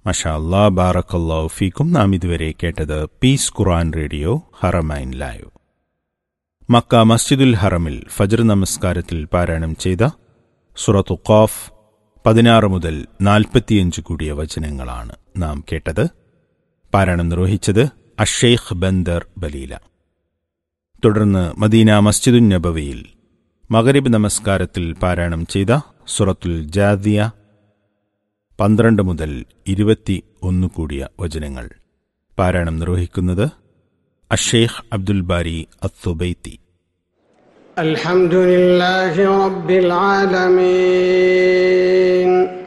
മഷാ അല്ലാ ബാറക്കല്ലാ ഫീക്കും നാം ഇതുവരെ കേട്ടത് peace Quran radio Haramain live Makkah മസ്ജിദുൽ ഹറമിൽ ഫജർ നമസ്കാരത്തിൽ പാരായണം ചെയ്ത സുറത്തു ഖാഫ് പതിനാറ് മുതൽ നാൽപ്പത്തിയഞ്ച് കൂടിയ വചനങ്ങളാണ് നാം കേട്ടത് പാരായണം നിർവഹിച്ചത് അഷെയ്ഖ് ബന്ദർ ബലീല തുടർന്ന് മദീന മസ്ജിദുൻ നബവിയിൽ മഗരിബ് നമസ്കാരത്തിൽ പാരായണം ചെയ്ത സുറത്തുൽ ജാദിയ പന്ത്രണ്ട് മുതൽ ഇരുപത്തി ഒന്ന് കൂടിയ വചനങ്ങൾ പാരായണം നിർവഹിക്കുന്നത് അഷേഖ് അബ്ദുൽ ബാരി അത്തുബൈത്തി الحمد لله رب العالمين